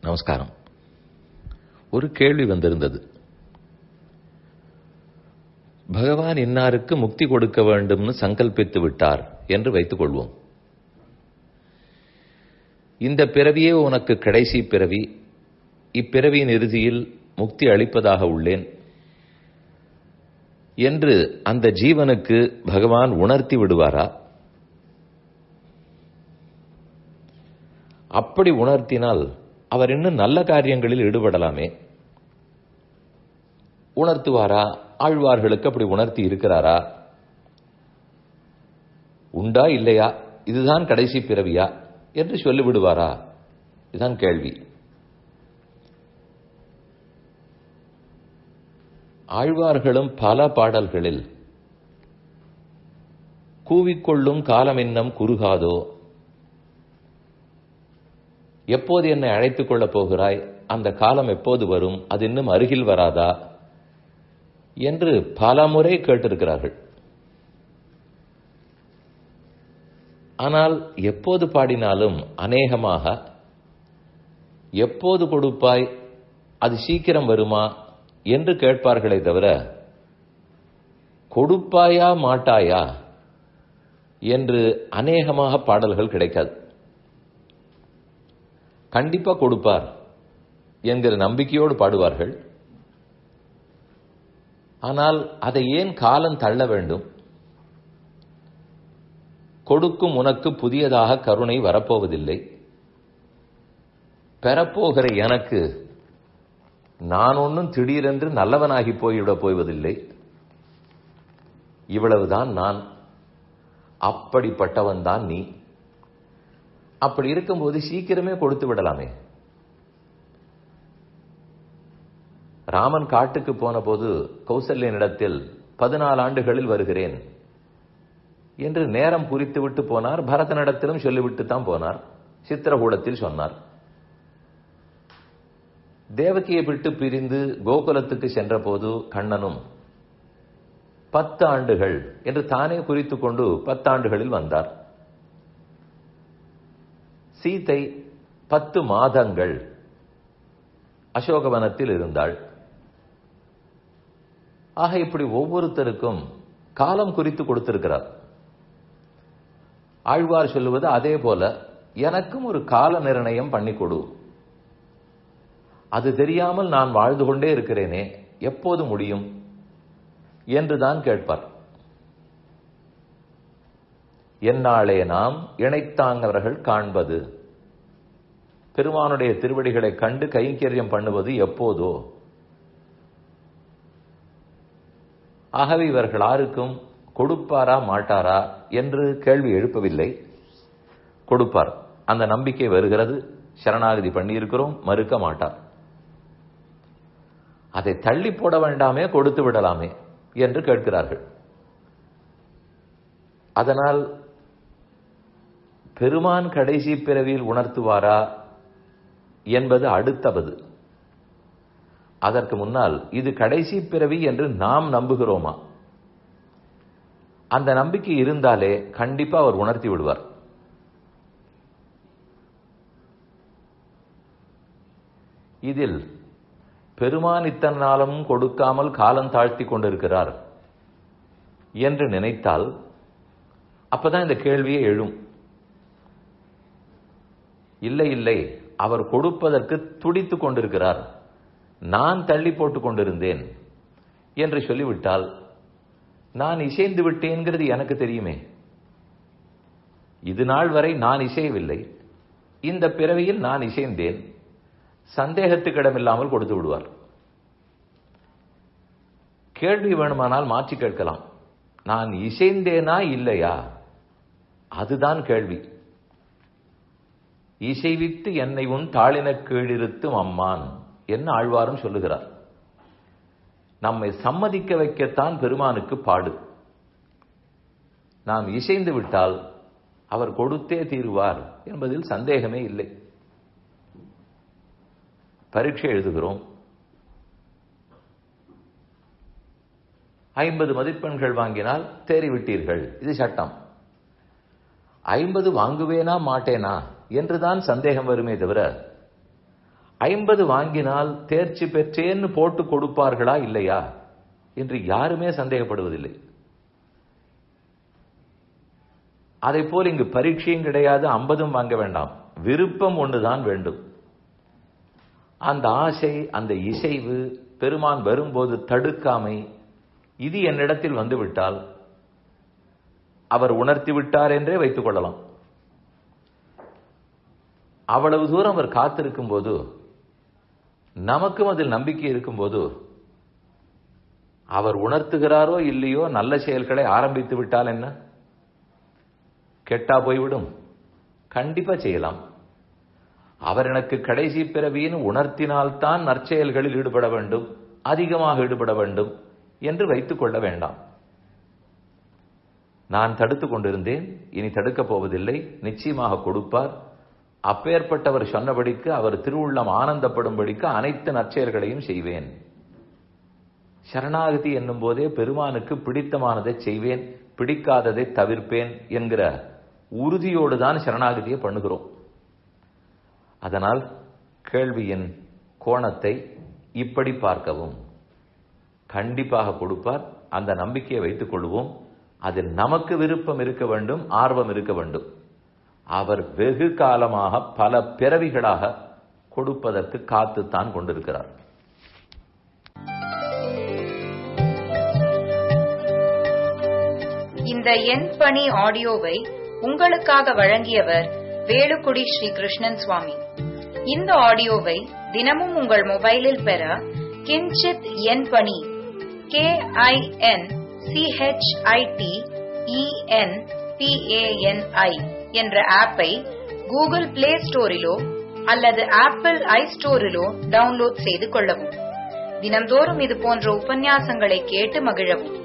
நமஸ்காரம் ஒரு கேள்வி வந்திருந்தது பகவான் இன்னாருக்கு முக்தி கொடுக்க வேண்டும்னு சங்கல்பித்து விட்டார் என்று வைத்துக் கொள்வோம் இந்த பிறவியே உனக்கு கடைசி பிறவி இப்பிறவியின் இறுதியில் முக்தி அளிப்பதாக உள்ளேன் என்று அந்த ஜீவனுக்கு பகவான் உணர்த்தி விடுவாரா அப்படி உணர்த்தினால் அவர் இன்னும் நல்ல காரியங்களில் ஈடுபடலாமே உணர்த்துவாரா ஆழ்வார்களுக்கு அப்படி உணர்த்தி இருக்கிறாரா உண்டா இல்லையா இதுதான் கடைசி பிறவியா என்று சொல்லிவிடுவாரா இதுதான் கேள்வி ஆழ்வார்களும் பல பாடல்களில் கூவிக்கொள்ளும் காலம் இன்னம் குறுகாதோ எப்போது என்னை அழைத்துக் கொள்ளப் போகிறாய் அந்த காலம் எப்போது வரும் அது இன்னும் அருகில் வராதா என்று பல முறை கேட்டிருக்கிறார்கள் ஆனால் எப்போது பாடினாலும் அநேகமாக எப்போது கொடுப்பாய் அது சீக்கிரம் வருமா என்று கேட்பார்களே தவிர கொடுப்பாயா மாட்டாயா என்று அநேகமாக பாடல்கள் கிடைக்காது கண்டிப்பா கொடுப்பார் என்கிற நம்பிக்கையோடு பாடுவார்கள் ஆனால் அதை ஏன் காலம் தள்ள வேண்டும் கொடுக்கும் உனக்கு புதியதாக கருணை வரப்போவதில்லை பெறப்போகிற எனக்கு நான் ஒன்றும் திடீரென்று நல்லவனாகி போய்விட போவதில்லை இவ்வளவுதான் நான் அப்படிப்பட்டவன் தான் நீ அப்படி இருக்கும்போது சீக்கிரமே கொடுத்து விடலாமே ராமன் காட்டுக்கு போன போது கௌசல்யனிடத்தில் பதினாலு ஆண்டுகளில் வருகிறேன் என்று நேரம் குறித்து விட்டு போனார் பரதனிடத்திலும் சொல்லிவிட்டு தான் போனார் சித்திரகூடத்தில் சொன்னார் தேவகியை விட்டு பிரிந்து கோகுலத்துக்கு சென்ற போது கண்ணனும் பத்து ஆண்டுகள் என்று தானே குறித்து கொண்டு பத்தாண்டுகளில் வந்தார் சீதை பத்து மாதங்கள் அசோகவனத்தில் இருந்தாள் ஆக இப்படி ஒவ்வொருத்தருக்கும் காலம் குறித்து கொடுத்திருக்கிறார் ஆழ்வார் சொல்லுவது அதே போல எனக்கும் ஒரு கால நிர்ணயம் பண்ணி கொடு அது தெரியாமல் நான் வாழ்ந்து கொண்டே இருக்கிறேனே எப்போது முடியும் என்றுதான் கேட்பார் என்னாலே நாம் இணைத்தாங்கவர்கள் காண்பது பெருமானுடைய திருவடிகளை கண்டு கைங்கரியம் பண்ணுவது எப்போதோ ஆகவே இவர்கள் யாருக்கும் கொடுப்பாரா மாட்டாரா என்று கேள்வி எழுப்பவில்லை கொடுப்பார் அந்த நம்பிக்கை வருகிறது சரணாகதி பண்ணியிருக்கிறோம் மறுக்க மாட்டார் அதை தள்ளி போட வேண்டாமே கொடுத்து விடலாமே என்று கேட்கிறார்கள் அதனால் பெருமான் கடைசி பிறவியில் உணர்த்துவாரா என்பது அடுத்தவது அதற்கு முன்னால் இது கடைசி பிறவி என்று நாம் நம்புகிறோமா அந்த நம்பிக்கை இருந்தாலே கண்டிப்பா அவர் உணர்த்தி விடுவார் இதில் பெருமான் இத்தனை நாளும் கொடுக்காமல் காலம் தாழ்த்தி கொண்டிருக்கிறார் என்று நினைத்தால் அப்பதான் இந்த கேள்வியே எழும் இல்லை இல்லை அவர் கொடுப்பதற்கு துடித்துக் கொண்டிருக்கிறார் நான் தள்ளி போட்டுக் கொண்டிருந்தேன் என்று சொல்லிவிட்டால் நான் இசைந்து விட்டேன்கிறது எனக்கு தெரியுமே இது நாள் வரை நான் இசையவில்லை இந்த பிறவியில் நான் இசைந்தேன் சந்தேகத்துக்கு இடமில்லாமல் கொடுத்து விடுவார் கேள்வி வேணுமானால் மாற்றி கேட்கலாம் நான் இசைந்தேனா இல்லையா அதுதான் கேள்வி இசைவித்து என்னை உன் தாளின கீழிருத்தும் அம்மான் என்ன ஆழ்வாரும் சொல்லுகிறார் நம்மை சம்மதிக்க வைக்கத்தான் பெருமானுக்கு பாடு நாம் இசைந்து விட்டால் அவர் கொடுத்தே தீருவார் என்பதில் சந்தேகமே இல்லை பரீட்சை எழுதுகிறோம் ஐம்பது மதிப்பெண்கள் வாங்கினால் தேறிவிட்டீர்கள் இது சட்டம் ஐம்பது வாங்குவேனா மாட்டேனா என்றுதான் சந்தேகம் வருமே தவிர ஐம்பது வாங்கினால் தேர்ச்சி பெற்றேன்னு போட்டு கொடுப்பார்களா இல்லையா என்று யாருமே சந்தேகப்படுவதில்லை அதை போல் இங்கு பரீட்சையும் கிடையாது ஐம்பதும் வாங்க வேண்டாம் விருப்பம் ஒன்றுதான் வேண்டும் அந்த ஆசை அந்த இசைவு பெருமான் வரும்போது தடுக்காமை இது என்னிடத்தில் வந்துவிட்டால் அவர் உணர்த்தி விட்டார் என்றே வைத்துக் கொள்ளலாம் அவ்வளவு தூரம் அவர் காத்திருக்கும் போது நமக்கும் அதில் நம்பிக்கை இருக்கும்போது அவர் உணர்த்துகிறாரோ இல்லையோ நல்ல செயல்களை ஆரம்பித்து விட்டால் என்ன கெட்டா போய்விடும் கண்டிப்பா செய்யலாம் அவர் எனக்கு கடைசி பிறவியின் உணர்த்தினால்தான் நற்செயல்களில் ஈடுபட வேண்டும் அதிகமாக ஈடுபட வேண்டும் என்று வைத்துக் கொள்ள வேண்டாம் நான் தடுத்துக் கொண்டிருந்தேன் இனி தடுக்கப் போவதில்லை நிச்சயமாக கொடுப்பார் அப்பேற்பட்டவர் சொன்னபடிக்கு அவர் திருவுள்ளம் ஆனந்தப்படும்படிக்கு அனைத்து நற்செயல்களையும் செய்வேன் சரணாகதி என்னும் போதே பெருமானுக்கு பிடித்தமானதை செய்வேன் பிடிக்காததை தவிர்ப்பேன் என்கிற உறுதியோடு தான் சரணாகதியை பண்ணுகிறோம் அதனால் கேள்வியின் கோணத்தை இப்படி பார்க்கவும் கண்டிப்பாக கொடுப்பார் அந்த நம்பிக்கையை வைத்துக் கொள்வோம் அதில் நமக்கு விருப்பம் இருக்க வேண்டும் ஆர்வம் இருக்க வேண்டும் அவர் வெகு காலமாக பல பிறவிகளாக கொடுப்பதற்கு காத்துத்தான் கொண்டிருக்கிறார் இந்த எண் பணி ஆடியோவை உங்களுக்காக வழங்கியவர் வேலுக்குடி ஸ்ரீ கிருஷ்ணன் சுவாமி இந்த ஆடியோவை தினமும் உங்கள் மொபைலில் பெற கிஞ்சித் எண் பணி கே ஐ என் சிஹெச்ஐடி இஎன் பிஏஎன்ஐ என்ற ஆப்பை கூகுள் பிளே ஸ்டோரிலோ அல்லது ஆப்பிள் ஐ ஸ்டோரிலோ டவுன்லோட் செய்து கொள்ளவும் தினம்தோறும் இது போன்ற உபன்யாசங்களை கேட்டு மகிழவும்